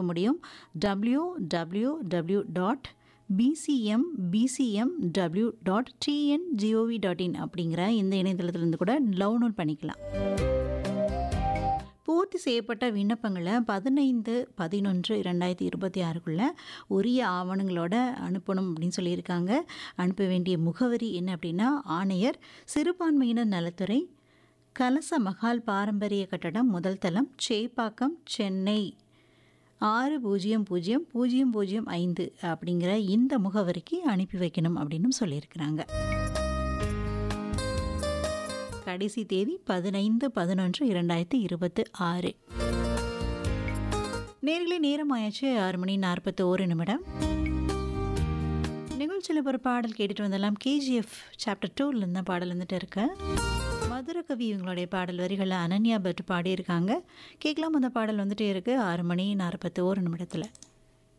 முடியும் W W W dot PCM PCM W dot TN gov dot in அப்படிங்கிற இந்த இணையதளத்திலிருந்து கூட டவுன்லோட் பண்ணிக்கலாம் பூர்த்தி செய்யப்பட்ட விண்ணப்பங்களை பதினைந்து பதினொன்று இரண்டாயிரத்தி இருபத்தி ஆறுக்குள்ளே உரிய ஆவணங்களோட அனுப்பணும் அப்படின்னு சொல்லியிருக்காங்க அனுப்ப வேண்டிய முகவரி என்ன அப்படின்னா ஆணையர் சிறுபான்மையினர் நலத்துறை கலச மகால் பாரம்பரிய கட்டடம் முதல் தளம் சேப்பாக்கம் சென்னை ஆறு பூஜ்ஜியம் பூஜ்ஜியம் பூஜ்ஜியம் பூஜ்ஜியம் ஐந்து அப்படிங்கிற இந்த முகவரிக்கு அனுப்பி வைக்கணும் அப்படின்னு சொல்லியிருக்கிறாங்க கடைசி தேதி பதினைந்து பதினொன்று இரண்டாயிரத்தி இருபத்தி ஆறு நேரிலே நேரம் ஆயாச்சு ஆறு மணி நாற்பத்தி ஒரு நிமிடம் நிகழ்ச்சியில் ஒரு பாடல் கேட்டுட்டு வந்தெல்லாம் கேஜிஎஃப் சாப்டர் டூலேருந்து தான் பாடல் வந்துட்டு இருக்கு மதுர கவி இவங்களுடைய பாடல் வரிகளை அனன்யா பட் பாடியிருக்காங்க கேட்கலாம் அந்த பாடல் வந்துட்டே இருக்கு ஆறு மணி நாற்பத்தி ஒரு நிமிடத்தில்